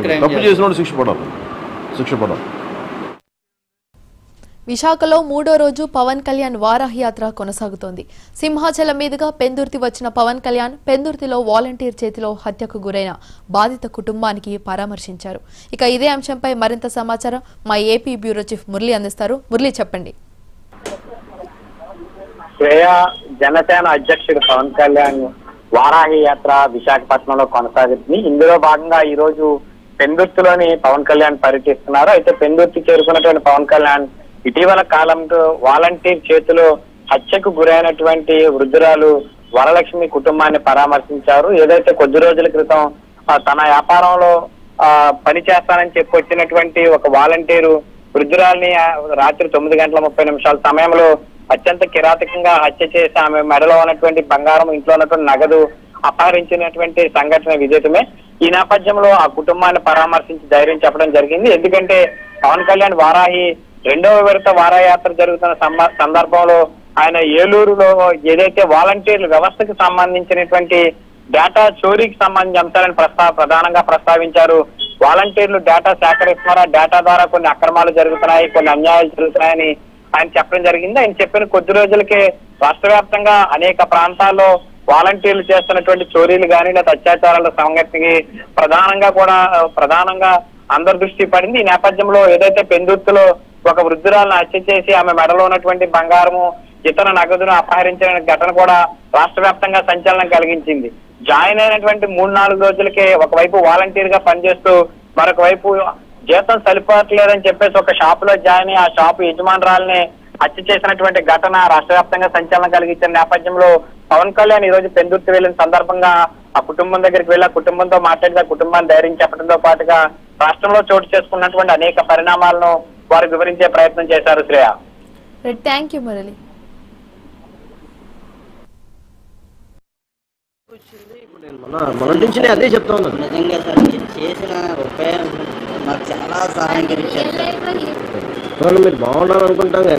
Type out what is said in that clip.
crime తప్పు చేస్తారు. చేసినోడు శిక్ష పడాలి శిక్ష పడాలి విశాఖలో మూడో రోజు పవన్ కళ్యాణ్ వారాహి యాత్ర కొనసాగుతోంది సింహాచలం మీదుగా పెందుర్తి వచ్చిన పవన్ కళ్యాణ్ పెందుర్తిలో వాలంటీర్ చేతిలో హత్యకు గురైన బాధిత కుటుంబానికి పరామర్శించారు ఇక ఇదే అంశంపై మరింత సమాచారం మా ఏపీ బ్యూరో చీఫ్ మురళి అందిస్తారు మురళి చెప్పండి శ్రేయ జనసేన అధ్యక్షుడు పవన్ కళ్యాణ్ వారాహి యాత్ర విశాఖపట్నంలో కొనసాగుతుంది ఇందులో భాగంగా ఈ రోజు పెందుర్తిలోని పవన్ కళ్యాణ్ పర్యటిస్తున్నారు అయితే పెందుర్తి చేరుకున్నటువంటి పవన్ కళ్యాణ్ ఇటీవల కాలంలో వాలంటీర్ చేతిలో హత్యకు గురైనటువంటి వృద్ధురాలు వరలక్ష్మి కుటుంబాన్ని పరామర్శించారు ఏదైతే కొద్ది రోజుల క్రితం ఆ, తన వ్యాపారంలో ఆ, పని చేస్తానని చెప్పి వచ్చినటువంటి ఒక వాలంటీరు వృద్ధురాల్ని ఆ, రాత్రి తొమ్మిది గంటల ముప్పై నిమిషాల సమయంలో అత్యంత కిరాతకంగా హత్య చేసి ఆమె మెడలో ఉన్నటువంటి బంగారం ఇంట్లో ఉన్నటువంటి నగదు అపహరించినటువంటి సంఘటన విదితమే ఈ నేపథ్యంలో ఆ కుటుంబాన్ని పరామర్శించి ధైర్యం చెప్పడం జరిగింది ఎందుకంటే పవన్ కళ్యాణ్ వారాహి రెండవ విడత వారాయాత్ర జరుగుతున్న సంబ- సందర్భంలో ఆయన ఏలూరులో ఏదైతే వాలంటీర్ల వ్యవస్థకు సంబంధించినటువంటి డేటా చోరీకి సంబంధించిన అంశాలను ప్రస్తా ప్రధానంగా ప్రస్తావించారు వాలంటీర్లు డేటా సేకరిస్తున్నారా డేటా ద్వారా కొన్ని అక్రమాలు జరుగుతున్నాయి కొన్ని అన్యాయాలు జరుగుతున్నాయని ఆయన చెప్పడం జరిగింది ఆయన చెప్పిన కొద్ది రోజులకే రాష్ట్ర వ్యాప్తంగా అనేక ప్రాంతాల్లో వాలంటీర్లు చేస్తున్నటువంటి చోరీలు కానీ లేదా అత్యాచారాల సంఘటనకి ప్రధానంగా కూడా ఆ, ప్రధానంగా అందరి దృష్టి పడింది ఈ నేపథ్యంలో ఏదైతే పెందుర్తిలో ఒక వృద్ధురాలను హత్య చేసి ఆమె మెడలో ఉన్నటువంటి బంగారము ఇతర నగదును అపహరించిన ఘటన కూడా రాష్ట్ర వ్యాప్తంగా సంచలనం కలిగించింది జాయిన్ అయినటువంటి మూడు నాలుగు రోజులకే ఒకవైపు వాలంటీర్ గా పనిచేస్తూ మరొక వైపు జీతం సరిపోవట్లేదని చెప్పేసి ఒక షాప్ లో జాయిన్ అయ్యి ఆ షాపు యజమానురాల్ని హత్య చేసినటువంటి ఘటన రాష్ట్ర వ్యాప్తంగా సంచలనం కలిగించిన నేపథ్యంలో పవన్ కళ్యాణ్ ఈ రోజు పెందుర్తి వెళ్లిన సందర్భంగా ఆ కుటుంబం దగ్గరికి వెళ్ళి ఆ కుటుంబంతో మాట్లాడి ఆ కుటుంబాన్ని ధైర్యం చెప్పడంతో పాటుగా రాష్ట్రంలో చోటు చేసుకున్నటువంటి అనేక పరిణామాలను వారు వివరించే ప్రయత్నం చేశారు శ్రేయ థ్యాంక్ యూ మురళి మన మన నుంచి నేను అదే చెప్తా ఉన్నాను నిజంగా సార్ మీరు చేసిన ఉపయోగం మాకు చాలా సహాయం కలిగించారు సార్ వాళ్ళు మీరు బాగున్నారు అనుకుంటాం